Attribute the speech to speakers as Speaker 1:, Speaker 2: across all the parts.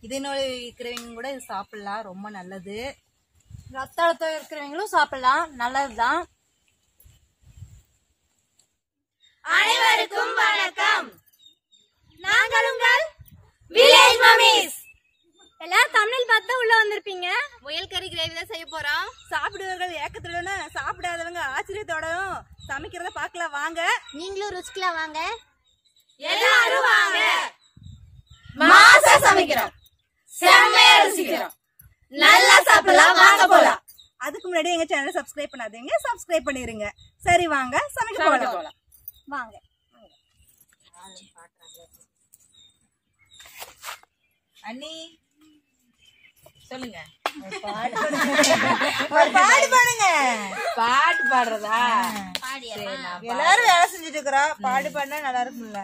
Speaker 1: இதே நோய் இருக்கிறவங்க கூட இது சாப்பிடலாம் ரொம்ப நல்லது
Speaker 2: ரத்த அழுத்தம் இருக்கிறவங்களும் சாப்பிடலாம் நல்லதுதான்
Speaker 3: அனைவருக்கும் வணக்கம் நாங்கள் உங்கள் வில்லேஜ் மம்மிஸ்
Speaker 2: எல்லாரும் தமிழ் பார்த்தா உள்ள வந்திருப்பீங்க
Speaker 3: முயல் கறி கிரேவி தான் செய்ய போறோம்
Speaker 1: சாப்பிடுவர்கள் ஏக்கத்துடன் சாப்பிடாதவங்க ஆச்சரியத்தோடவும் சமைக்கிறத பார்க்கலாம் வாங்க
Speaker 2: நீங்களும் ருச்சிக்கலாம் வாங்க
Speaker 3: எல்லாரும் வாங்க மாசா சமைக்கிறோம் செம்மையா ருசிக்கிறோம் நல்லா சாப்பிடலாம் வாங்க போலாம்
Speaker 1: அதுக்கு முன்னாடி எங்க சேனலை சப்ஸ்கிரைப் பண்ணாதீங்க சப்ஸ்கிரைப் பண்ணிருங்க சரி வாங்க சமைக்க போலாம்
Speaker 2: வாங்க
Speaker 1: அண்ணி சொல்லுங்க ஒரு பாடு பாடுங்க
Speaker 3: பாட்டு பாடுறதா
Speaker 1: எல்லாரும் வேலை செஞ்சுட்டு இருக்கிறோம் பாடு பாடினா நல்லா இருக்கும்ல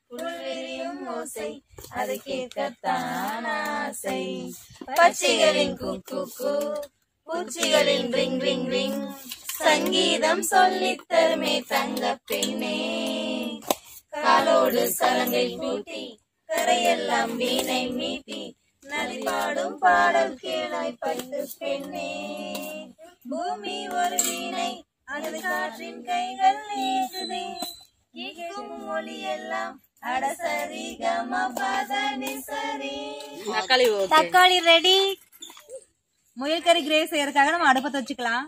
Speaker 3: அது கேட்கத்தான் ஆசை பச்சைகளின் குக்கு பூச்சிகளின் ரிங் ரிங் ரிங் சங்கீதம் சொல்லித் தருமே தங்க பெண்ணே காலோடு சலங்கை பூட்டி கரையெல்லாம் வீணை மீட்டி நதி பாடும் பாடல் கேளாய் பட்டு பெண்ணே பூமி ஒரு வீணை அது காற்றின் கைகள் நீக்குதே கேட்கும் மொழி எல்லாம் அடசரி கம பதனி சரி
Speaker 2: தக்காளி ரெடி
Speaker 1: முயல் கறி கிரேவி செய்யறதுக்காக நம்ம அடுப்பத்தை வச்சுக்கலாம்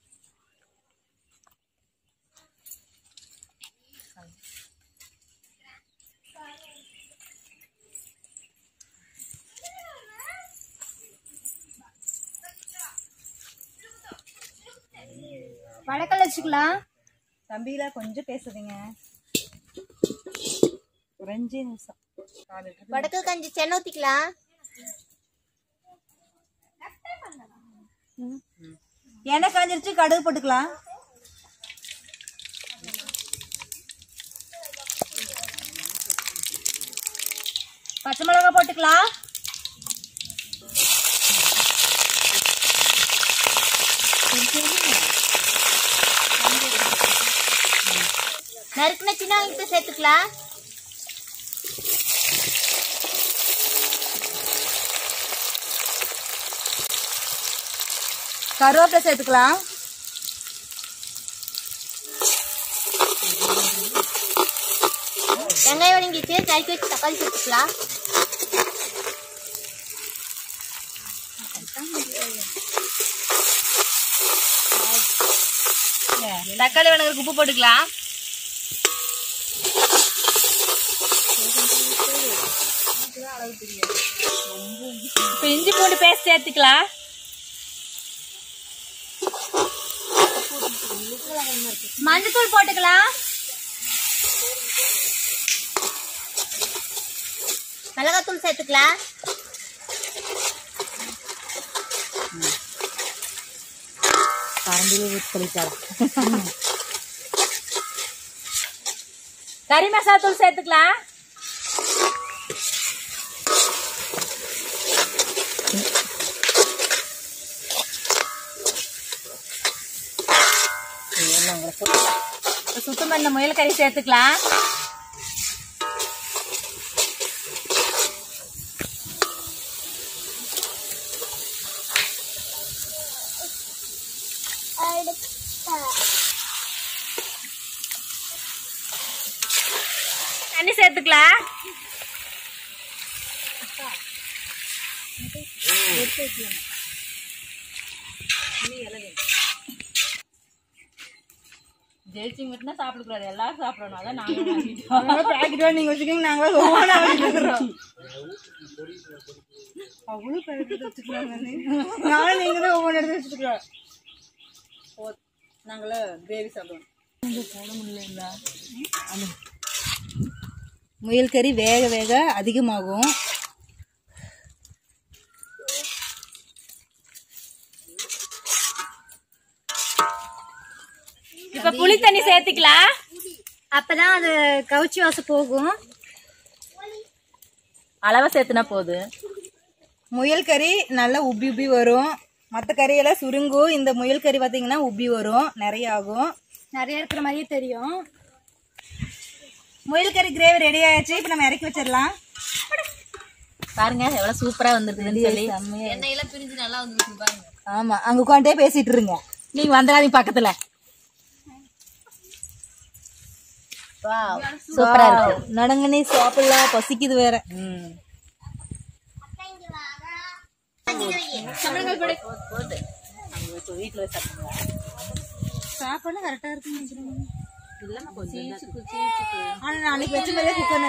Speaker 2: வடக்கல் வச்சுக்கலாம்
Speaker 1: தம்பியில கொஞ்சம் பேசுறீங்க ஒரு அஞ்சு நிமிஷம்
Speaker 2: வடக்கல் கஞ்சி சென்னை ஊத்திக்கலாம்
Speaker 1: எண்ணெய் காஞ்சிருச்சு கடுகு போட்டுக்கலாம்
Speaker 2: பச்சை மிளகா போட்டுக்கலாம் நறுக்குன சின்ன வெங்காயத்தை சேர்த்துக்கலாம்
Speaker 1: கருவேப்பிலை சேர்த்துக்கலாம்
Speaker 2: வெங்காயம் வதங்கிட்டு நறுக்கி வச்சு தக்காளி சேர்த்துக்கலாம்
Speaker 3: தக்காளி வணங்குறதுக்கு உப்பு போட்டுக்கலாம் இப்ப இஞ்சி பூண்டு பேஸ்ட் சேர்த்துக்கலாம்
Speaker 2: மஞ்சத்தூள் போட்டுக்கலாம் மிளகாத்தூள் சேர்த்துக்கலாம்
Speaker 3: கறி மசாலா தூள் சேர்த்துக்கலாம் இப்ப சுத்தம் பண்ண முயல் கறி சேர்த்துக்கலாம் தண்ணி சேர்த்துக்கலாம் ஜெயிச்சிங் மட்டும் தான் சாப்பிடக்கூடாது எல்லாரும் சாப்பிடணும் அதான் நாங்க
Speaker 1: பாக்கெட் நீங்க வச்சுக்கோங்க நாங்க ஒவ்வொன்றா வச்சுக்கிறோம் அவ்வளவு பாக்கெட் வச்சுக்கலாம் நானும் நீங்க தான் ஒவ்வொன்று எடுத்து வச்சுக்கிறோம் நாங்கள கிரேவி சாப்பிடுவோம் முயல் கறி வேக வேக அதிகமாகும்
Speaker 3: இப்ப புளி தண்ணி சேர்த்துக்கலாம்
Speaker 2: அப்பதான் அது கவுச்சி வாசம் போகும்
Speaker 3: அளவா சேர்த்துனா போதும்
Speaker 1: முயல் கறி நல்லா உப்பி உப்பி வரும் மற்ற கறியெல்லாம் சுருங்கும் இந்த முயல் கறி பார்த்தீங்கன்னா உப்பி வரும் நிறைய ஆகும்
Speaker 2: நிறைய இருக்கிற மாதிரியே தெரியும்
Speaker 1: முயல் கறி கிரேவி ரெடி ஆயாச்சு இப்போ நம்ம இறக்கி வச்சிடலாம்
Speaker 3: பாருங்க எவ்வளவு சூப்பரா வந்திருக்குதுன்னு சொல்லி
Speaker 1: செம்மையா
Speaker 3: எண்ணெயெல்லாம் பிரிஞ்சு நல்லா வந்துருக்கு பாருங்க
Speaker 1: ஆமா அங்க உட்காந்துட்டே பேசிட்டு இருங்க
Speaker 3: நீங்க வந்துடாதீங்க பக்கத்துல
Speaker 1: சூப்பரா இருக்கு நடங்கனே சாப்பிடலாம் பசிக்குது வேற
Speaker 3: வீட்டுல சாப்பிடுங்க
Speaker 1: சாப்பாடு கரெக்டா இருக்கு
Speaker 3: இல்லம்மா கொஞ்சம்
Speaker 1: ஆனா நாளைக்கு வச்ச மாதிரியே குக்கர்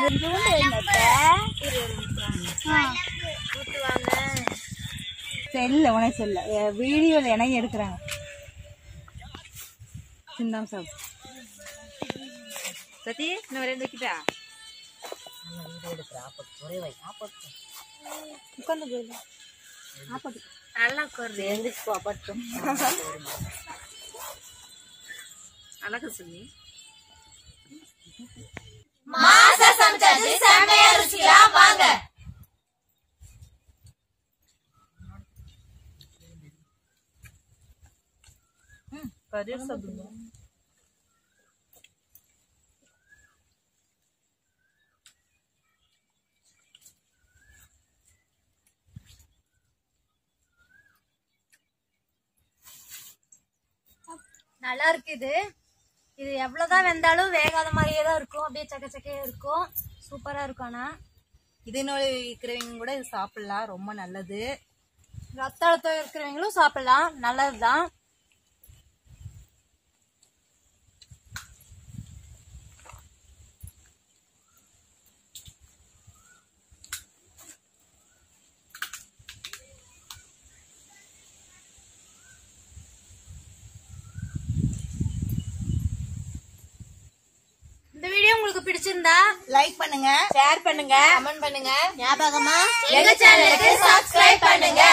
Speaker 1: செல்ல உனக்கு செல்ல வீடியோல இணைய எடுக்கிறாங்க சிந்தாம் சாப்
Speaker 3: சத்தி இன்னும் ரெண்டு வைக்கிட்டா
Speaker 1: உட்காந்து போயிடலாம்
Speaker 3: நல்லா உட்காருது எழுந்திரிச்சு பாப்பட்டும் அழகு சொல்லி
Speaker 1: கறி சாப்பிடுங்க
Speaker 2: நல்லா இருக்கு இது இது எவ்வளவுதான் வெந்தாலும் வேகாத மாதிரியே தான் இருக்கும் அப்படியே சக்க சக்கையா இருக்கும் சூப்பரா இருக்கும் ஆனா
Speaker 1: இது நோய் இருக்கிறவங்க கூட இது சாப்பிடலாம் ரொம்ப நல்லது
Speaker 2: ரத்த அழுத்தம் இருக்கிறவங்களும் சாப்பிடலாம் நல்லதுதான் இந்த வீடியோ உங்களுக்கு பிடிச்சிருந்தா
Speaker 1: லைக் பண்ணுங்க
Speaker 3: ஷேர் பண்ணுங்க
Speaker 2: கமெண்ட் பண்ணுங்க ஞாபகமா எங்க சேனலுக்கு சப்ஸ்கிரைப் பண்ணுங்க